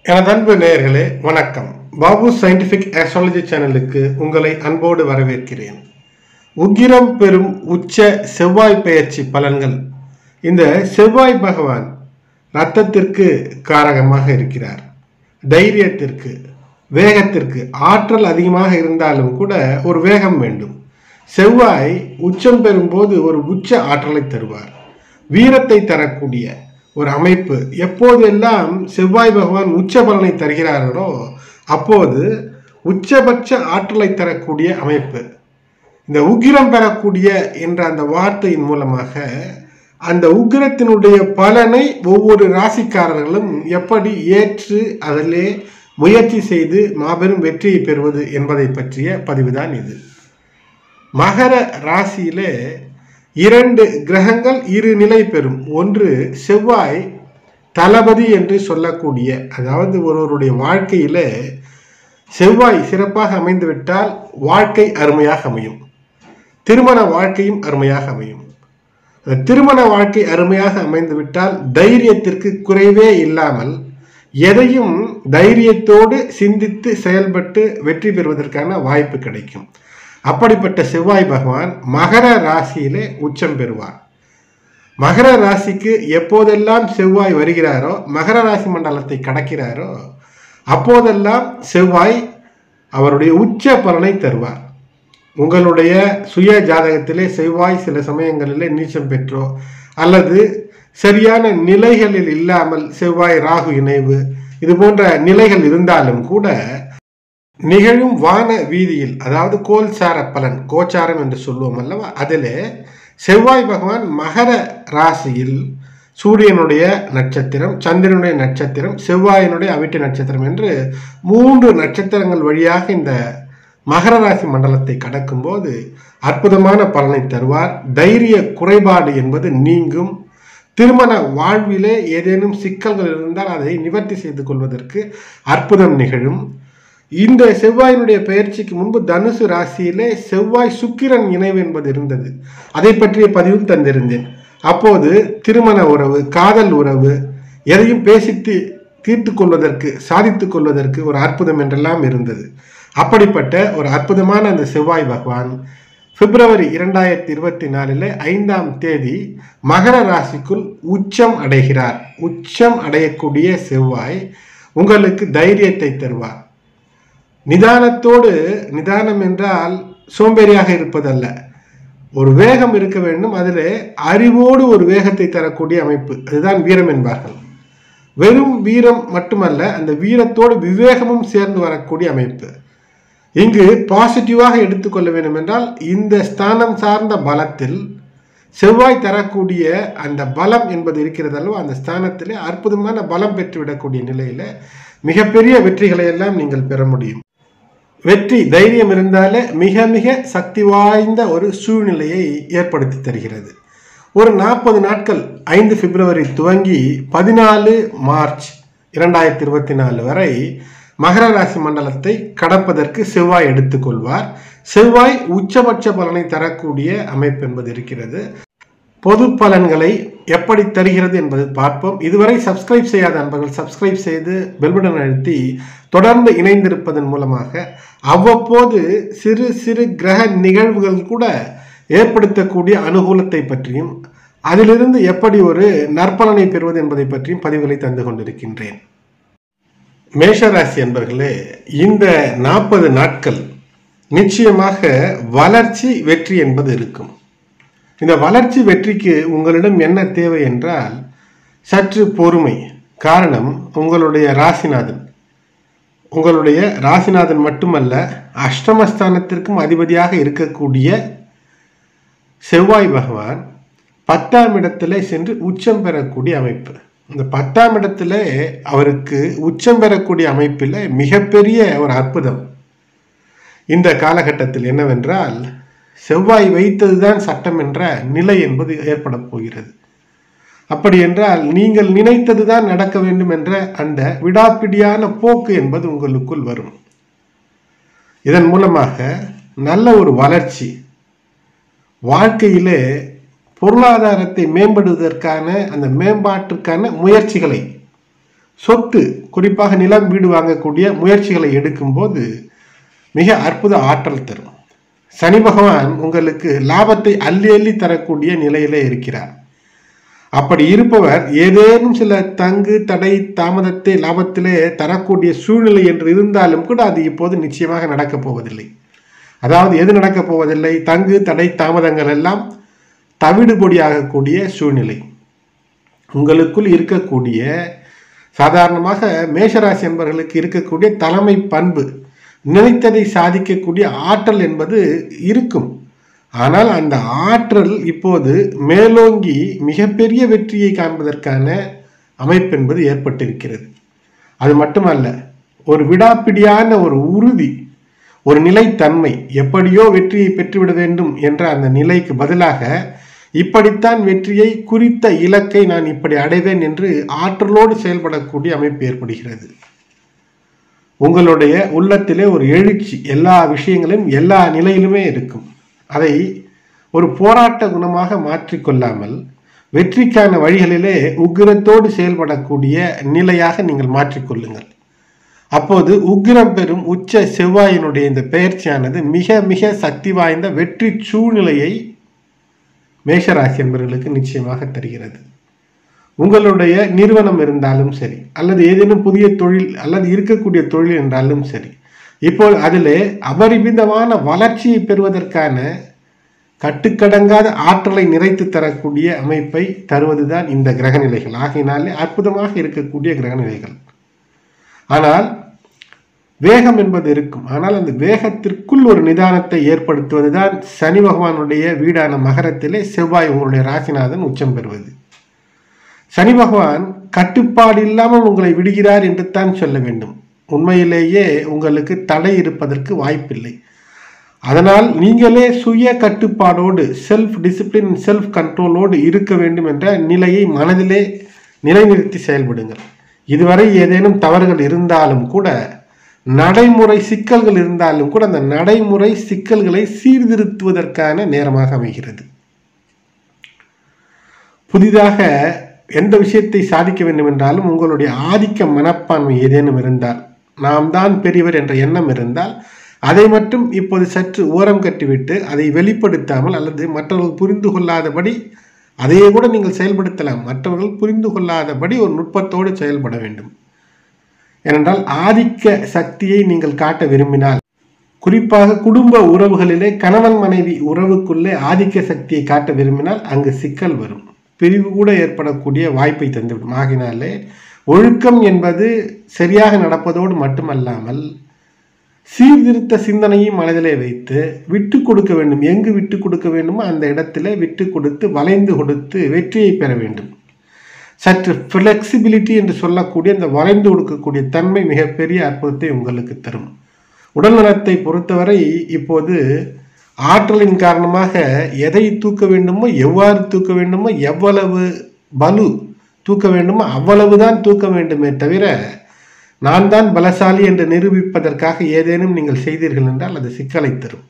எனது அன்பு நேயர்களே வணக்கம் பாபு சயின்டிஃபிக் ஆஸ்ட்ராலஜி சேனலுக்கு உங்களை அன்போடு வரவேற்கிறேன் உக்கிரம் பெறும் உச்ச செவ்வாய் பெயர்ச்சி பலன்கள் இந்த செவ்வாய் பகவான் ரத்தத்திற்கு காரகமாக இருக்கிறார் தைரியத்திற்கு வேகத்திற்கு ஆற்றல் அதிகமாக இருந்தாலும் கூட ஒரு வேகம் வேண்டும் செவ்வாய் உச்சம் பெறும்போது ஒரு உச்ச ஆற்றலை தருவார் வீரத்தை தரக்கூடிய ஒரு அமைப்பு எப்போதெல்லாம் செவ்வாய் பகவான் உச்ச பலனை தருகிறார்களோ அப்போது உச்சபட்ச ஆற்றலை தரக்கூடிய அமைப்பு இந்த உக்கிரம் பெறக்கூடிய என்ற அந்த வார்த்தையின் மூலமாக அந்த உக்கிரத்தினுடைய பலனை ஒவ்வொரு ராசிக்காரர்களும் எப்படி ஏற்று அதிலே முயற்சி செய்து மாபெரும் வெற்றியை பெறுவது என்பதை பற்றிய பதிவுதான் இது மகர ராசியிலே இரண்டு கிரகங்கள் இரு நிலை பெறும் ஒன்று செவ்வாய் தளபதி என்று சொல்லக்கூடிய அதாவது ஒருவருடைய வாழ்க்கையில செவ்வாய் சிறப்பாக அமைந்துவிட்டால் வாழ்க்கை அருமையாக அமையும் திருமண வாழ்க்கையும் அருமையாக அமையும் அந்த திருமண வாழ்க்கை அருமையாக அமைந்துவிட்டால் தைரியத்திற்கு குறைவே இல்லாமல் எதையும் தைரியத்தோடு சிந்தித்து செயல்பட்டு வெற்றி பெறுவதற்கான வாய்ப்பு கிடைக்கும் அப்படிப்பட்ட செவ்வாய் பகவான் மகர ராசியிலே உச்சம் பெறுவார் மகர ராசிக்கு எப்போதெல்லாம் செவ்வாய் வருகிறாரோ மகர ராசி மண்டலத்தை கடக்கிறாரோ அப்போதெல்லாம் செவ்வாய் அவருடைய உச்ச பலனை தருவார் உங்களுடைய சுய ஜாதகத்திலே செவ்வாய் சில சமயங்களிலே நீச்சம் பெற்றோ அல்லது சரியான நிலைகளில் இல்லாமல் செவ்வாய் ராகு இணைவு இது போன்ற நிலைகள் இருந்தாலும் கூட நிகழும் வான வீதியில் அதாவது கோல்சார பலன் கோச்சாரம் என்று சொல்லுவோம் அல்லவா அதில் செவ்வாய் பகவான் மகர ராசியில் சூரியனுடைய நட்சத்திரம் சந்திரனுடைய நட்சத்திரம் செவ்வாயினுடைய அவிட்ட நட்சத்திரம் என்று மூன்று நட்சத்திரங்கள் வழியாக இந்த மகர ராசி மண்டலத்தை கடக்கும்போது அற்புதமான பலனை தருவார் தைரிய குறைபாடு என்பது நீங்கும் திருமண வாழ்விலே ஏதேனும் சிக்கல்கள் இருந்தால் அதை நிவர்த்தி செய்து கொள்வதற்கு அற்புதம் நிகழும் இந்த செவ்வாயினுடைய பெயர்ச்சிக்கு முன்பு தனுசு ராசியிலே செவ்வாய் சுக்கிரன் இணைவு என்பது இருந்தது அதை பற்றிய பதிவும் தந்திருந்தேன் அப்போது திருமண உறவு காதல் உறவு எதையும் பேசித்து தீர்த்து கொள்வதற்கு சாதித்து கொள்வதற்கு ஒரு அற்புதம் என்றெல்லாம் இருந்தது அப்படிப்பட்ட ஒரு அற்புதமான அந்த செவ்வாய் பகவான் பிப்ரவரி இரண்டாயிரத்தி இருபத்தி நாலில் ஐந்தாம் தேதி மகர ராசிக்குள் உச்சம் அடைகிறார் உச்சம் அடையக்கூடிய செவ்வாய் உங்களுக்கு தைரியத்தை தருவார் நிதானத்தோடு நிதானம் என்றால் சோம்பேறியாக இருப்பதல்ல ஒரு வேகம் இருக்க வேண்டும் அதில் அறிவோடு ஒரு வேகத்தை தரக்கூடிய அமைப்பு அதுதான் வீரம் என்பார்கள் வெறும் வீரம் மட்டுமல்ல அந்த வீரத்தோடு விவேகமும் சேர்ந்து வரக்கூடிய அமைப்பு இங்கு பாசிட்டிவாக எடுத்துக்கொள்ள வேண்டும் என்றால் இந்த ஸ்தானம் சார்ந்த பலத்தில் செவ்வாய் தரக்கூடிய அந்த பலம் என்பது இருக்கிறது அல்லவா அந்த ஸ்தானத்திலே அற்புதமான பலம் பெற்றுவிடக்கூடிய நிலையில மிகப்பெரிய வெற்றிகளை எல்லாம் நீங்கள் பெற முடியும் வெற்றி தைரியம் இருந்தாலே மிக மிக சக்தி வாய்ந்த ஒரு சூழ்நிலையை ஏற்படுத்தி தருகிறது ஒரு நாற்பது நாட்கள் ஐந்து பிப்ரவரி துவங்கி பதினாலு மார்ச் இரண்டாயிரத்தி இருபத்தி நாலு வரை மகர ராசி மண்டலத்தை கடப்பதற்கு செவ்வாய் எடுத்துக்கொள்வார் செவ்வாய் உச்சபட்ச பலனை தரக்கூடிய அமைப்பு என்பது இருக்கிறது பொது பலன்களை எப்படி தருகிறது என்பதை பார்ப்போம் இதுவரை சப்ஸ்கிரைப் செய்யாத நண்பர்கள் சப்ஸ்கிரைப் செய்து பெல்பட்டன் அழுத்தி தொடர்ந்து இணைந்திருப்பதன் மூலமாக அவ்வப்போது சிறு சிறு கிரக நிகழ்வுகள் கூட ஏற்படுத்தக்கூடிய அனுகூலத்தை பற்றியும் அதிலிருந்து எப்படி ஒரு நற்பலனை பெறுவது என்பதை பற்றியும் பதிவுகளை தந்து கொண்டிருக்கின்றேன் மேஷராசி என்பர்களே இந்த நாற்பது நாட்கள் நிச்சயமாக வளர்ச்சி வெற்றி என்பது இருக்கும் இந்த வளர்ச்சி வெற்றிக்கு உங்களிடம் என்ன தேவை என்றால் சற்று பொறுமை காரணம் உங்களுடைய ராசிநாதன் உங்களுடைய ராசிநாதன் மட்டுமல்ல அஷ்டமஸ்தானத்திற்கும் அதிபதியாக இருக்கக்கூடிய செவ்வாய் பகவான் பத்தாம் இடத்துல சென்று உச்சம் பெறக்கூடிய அமைப்பு இந்த பத்தாம் இடத்துல அவருக்கு உச்சம் பெறக்கூடிய அமைப்பில் மிகப்பெரிய ஒரு அற்புதம் இந்த காலகட்டத்தில் என்னவென்றால் செவ்வாய் வைத்ததுதான் சட்டம் என்ற நிலை என்பது ஏற்பட போகிறது அப்படி என்றால் நீங்கள் நினைத்தது தான் நடக்க வேண்டும் என்ற அந்த விடாப்பிடியான போக்கு என்பது உங்களுக்குள் வரும் இதன் மூலமாக நல்ல ஒரு வளர்ச்சி வாழ்க்கையிலே பொருளாதாரத்தை மேம்படுவதற்கான அந்த மேம்பாட்டிற்கான முயற்சிகளை சொத்து குறிப்பாக நிலம் வீடு வாங்கக்கூடிய முயற்சிகளை எடுக்கும்போது மிக அற்புத ஆற்றல் தரும் சனி பகவான் உங்களுக்கு லாபத்தை அள்ளி அள்ளி தரக்கூடிய நிலையிலே இருக்கிறார் அப்படி இருப்பவர் ஏதேனும் சில தங்கு தடை தாமதத்தை லாபத்திலே தரக்கூடிய சூழ்நிலை என்று இருந்தாலும் கூட அது இப்போது நிச்சயமாக நடக்கப் போவதில்லை அதாவது எது நடக்கப் போவதில்லை தங்கு தடை தாமதங்கள் எல்லாம் தவிடுபொடியாகக்கூடிய சூழ்நிலை உங்களுக்குள் இருக்கக்கூடிய சாதாரணமாக மேஷராசி என்பவர்களுக்கு இருக்கக்கூடிய தலைமை பண்பு நினைத்ததை சாதிக்கக்கூடிய ஆற்றல் என்பது இருக்கும் ஆனால் அந்த ஆற்றல் இப்போது மேலோங்கி மிகப்பெரிய வெற்றியை காண்பதற்கான அமைப்பு என்பது ஏற்பட்டிருக்கிறது அது மட்டுமல்ல ஒரு விடாப்பிடியான ஒரு உறுதி ஒரு நிலைத்தன்மை எப்படியோ வெற்றியை பெற்றுவிட வேண்டும் என்ற அந்த நிலைக்கு பதிலாக இப்படித்தான் வெற்றியை குறித்த இலக்கை நான் இப்படி அடைவேன் என்று ஆற்றலோடு செயல்படக்கூடிய அமைப்பு ஏற்படுகிறது உங்களுடைய உள்ளத்திலே ஒரு எழுச்சி எல்லா விஷயங்களும் எல்லா நிலையிலுமே இருக்கும் அதை ஒரு போராட்ட குணமாக மாற்றிக்கொள்ளாமல் வெற்றிக்கான வழிகளிலே உக்கிரத்தோடு செயல்படக்கூடிய நிலையாக நீங்கள் மாற்றிக்கொள்ளுங்கள் அப்போது உக்கிரம் பெறும் உச்ச செவ்வாயினுடைய இந்த பெயர்ச்சியானது மிக மிக சக்தி வாய்ந்த வெற்றி சூழ்நிலையை மேஷராசி என்பவர்களுக்கு நிச்சயமாக தருகிறது உங்களுடைய நிறுவனம் இருந்தாலும் சரி அல்லது ஏதேனும் புதிய தொழில் அல்லது இருக்கக்கூடிய தொழில் என்றாலும் சரி இப்போ அதிலே அபரிமிதமான வளர்ச்சியை பெறுவதற்கான கட்டுக்கடங்காத ஆற்றலை நிறைத்து தரக்கூடிய அமைப்பை தருவதுதான் இந்த கிரகநிலைகள் ஆகையினாலே அற்புதமாக இருக்கக்கூடிய கிரகநிலைகள் ஆனால் வேகம் என்பது இருக்கும் ஆனால் அந்த வேகத்திற்குள் ஒரு நிதானத்தை ஏற்படுத்துவதுதான் சனி பகவானுடைய வீடான மகரத்திலே செவ்வாய் உங்களுடைய ராசிநாதன் உச்சம் பெறுவது சனி பகவான் கட்டுப்பாடு இல்லாமல் உங்களை விடுகிறார் என்று தான் சொல்ல வேண்டும் உண்மையிலேயே உங்களுக்கு தடை இருப்பதற்கு வாய்ப்பில்லை அதனால் நீங்களே சுய கட்டுப்பாடோடு செல்ஃப் டிசிப்ளின் செல்ஃப் கண்ட்ரோலோடு இருக்க வேண்டும் என்ற நிலையை மனதிலே நிலைநிறுத்தி செயல்படுங்கள் இதுவரை ஏதேனும் தவறுகள் இருந்தாலும் கூட நடைமுறை சிக்கல்கள் இருந்தாலும் கூட அந்த நடைமுறை சிக்கல்களை சீர்திருத்துவதற்கான நேரமாக அமைகிறது புதிதாக எந்த விஷயத்தை சாதிக்க வேண்டும் என்றாலும் உங்களுடைய ஆதிக்க மனப்பான்மை ஏதேனும் இருந்தால் நாம் தான் பெரியவர் என்ற எண்ணம் இருந்தால் அதை மட்டும் இப்போது சற்று ஓரம் கட்டிவிட்டு அதை வெளிப்படுத்தாமல் அல்லது மற்றவர்கள் புரிந்து கொள்ளாதபடி அதையே கூட நீங்கள் செயல்படுத்தலாம் மற்றவர்கள் புரிந்து கொள்ளாதபடி ஒரு நுட்பத்தோடு செயல்பட வேண்டும் ஏனென்றால் ஆதிக்க சக்தியை நீங்கள் காட்ட விரும்பினால் குறிப்பாக குடும்ப உறவுகளிலே கணவன் மனைவி உறவுக்குள்ளே ஆதிக்க சக்தியை காட்ட விரும்பினால் அங்கு சிக்கல் வரும் பிரிவு கூட ஏற்படக்கூடிய வாய்ப்பை தந்துவிடும் ஆகினாலே ஒழுக்கம் என்பது சரியாக நடப்பதோடு மட்டுமல்லாமல் சீர்திருத்த சிந்தனையும் மனதிலே வைத்து விட்டு கொடுக்க வேண்டும் எங்கு விட்டு கொடுக்க வேண்டுமோ அந்த இடத்திலே விட்டு கொடுத்து வளைந்து கொடுத்து வெற்றியை பெற வேண்டும் சற்று ஃப்ளெக்சிபிலிட்டி என்று சொல்லக்கூடிய இந்த வளைந்து கொடுக்கக்கூடிய தன்மை மிகப்பெரிய அற்புதத்தை உங்களுக்கு தரும் உடல் நலத்தை பொறுத்தவரை இப்போது ஆற்றலின் காரணமாக எதை தூக்க வேண்டுமோ எவ்வாறு தூக்க வேண்டுமோ எவ்வளவு பலு தூக்க வேண்டுமோ அவ்வளவுதான் தூக்க வேண்டுமே தவிர நான் தான் பலசாலி என்று நிரூபிப்பதற்காக ஏதேனும் நீங்கள் செய்தீர்கள் என்றால் அது சிக்கலை தரும்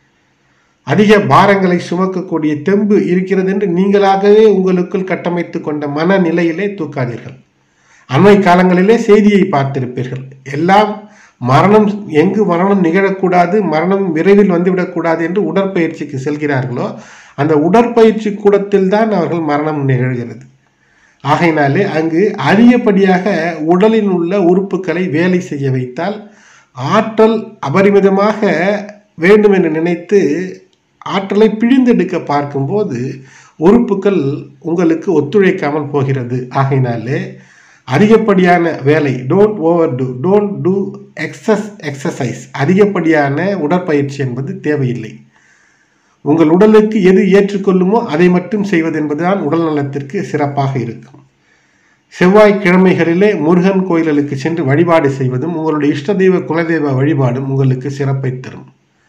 அதிக பாரங்களை சுமக்கக்கூடிய தெம்பு இருக்கிறது என்று நீங்களாகவே உங்களுக்குள் கட்டமைத்து கொண்ட மனநிலையிலே தூக்காதீர்கள் அண்மை காலங்களிலே செய்தியை பார்த்திருப்பீர்கள் எல்லாம் மரணம் எங்கு மரணம் நிகழக்கூடாது மரணம் விரைவில் வந்துவிடக்கூடாது என்று உடற்பயிற்சிக்கு செல்கிறார்களோ அந்த உடற்பயிற்சி கூடத்தில் தான் அவர்கள் மரணம் நிகழ்கிறது ஆகையினாலே அங்கு அதிகப்படியாக உடலில் உள்ள உறுப்புகளை வேலை செய்ய வைத்தால் ஆற்றல் அபரிமிதமாக வேண்டும் என்று நினைத்து ஆற்றலை பிழிந்தெடுக்க பார்க்கும்போது உறுப்புகள் உங்களுக்கு ஒத்துழைக்காமல் போகிறது ஆகையினாலே அதிகப்படியான வேலை don't overdo don't do excess exercise அதிகப்படியான உடற்பயிற்சி என்பது தேவையில்லை உங்கள் உடலுக்கு எது ஏற்றுக்கொள்ளுமோ அதை மட்டும் செய்வது என்பதுதான் உடல் நலத்திற்கு சிறப்பாக இருக்கும் செவ்வாய்க்கிழமைகளிலே முருகன் கோயில்களுக்கு சென்று வழிபாடு செய்வதும் உங்களுடைய இஷ்ட தெய்வ குலதெய்வ வழிபாடும் உங்களுக்கு சிறப்பை தரும்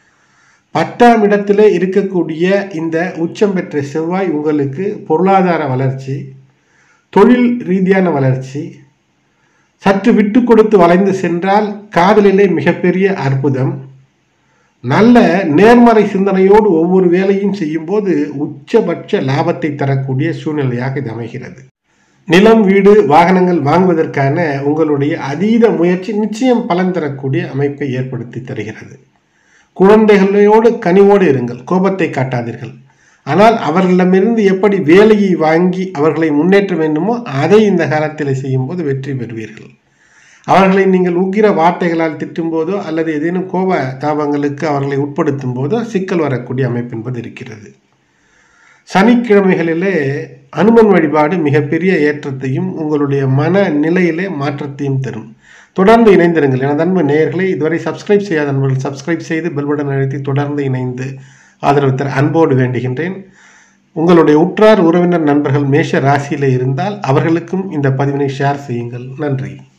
பத்தாம் இடத்திலே இருக்கக்கூடிய இந்த உச்சம் பெற்ற செவ்வாய் உங்களுக்கு பொருளாதார வளர்ச்சி தொழில் ரீதியான வளர்ச்சி சற்று விட்டு கொடுத்து வளைந்து சென்றால் காதலிலே மிகப்பெரிய அற்புதம் நல்ல நேர்மறை சிந்தனையோடு ஒவ்வொரு வேலையும் செய்யும்போது உச்சபட்ச லாபத்தை தரக்கூடிய சூழ்நிலையாக இது அமைகிறது நிலம் வீடு வாகனங்கள் வாங்குவதற்கான உங்களுடைய அதீத முயற்சி நிச்சயம் பலன் தரக்கூடிய அமைப்பை ஏற்படுத்தி தருகிறது குழந்தைகளோடு கனிவோடு இருங்கள் கோபத்தை காட்டாதீர்கள் ஆனால் அவர்களிடமிருந்து எப்படி வேலையை வாங்கி அவர்களை முன்னேற்ற வேண்டுமோ அதை இந்த காலத்தில் செய்யும்போது வெற்றி பெறுவீர்கள் அவர்களை நீங்கள் உக்கிர வார்த்தைகளால் திட்டும்போதோ அல்லது ஏதேனும் கோப தாபங்களுக்கு அவர்களை உட்படுத்தும் போதோ சிக்கல் வரக்கூடிய அமைப்பு என்பது இருக்கிறது சனிக்கிழமைகளிலே அனுமன் வழிபாடு மிகப்பெரிய ஏற்றத்தையும் உங்களுடைய மன நிலையிலே மாற்றத்தையும் தரும் தொடர்ந்து இணைந்திருங்கள் எனது அன்பு நேயர்களை இதுவரை சப்ஸ்கிரைப் செய்யாத நண்பர்கள் சப்ஸ்கிரைப் செய்து பெல்பட்டன் அழுத்தி தொடர்ந்து இணைந்து ஆதரவு தர அன்போடு வேண்டுகின்றேன் உங்களுடைய உற்றார் உறவினர் நண்பர்கள் மேஷ ராசியில் இருந்தால் அவர்களுக்கும் இந்த பதிவினை ஷேர் செய்யுங்கள் நன்றி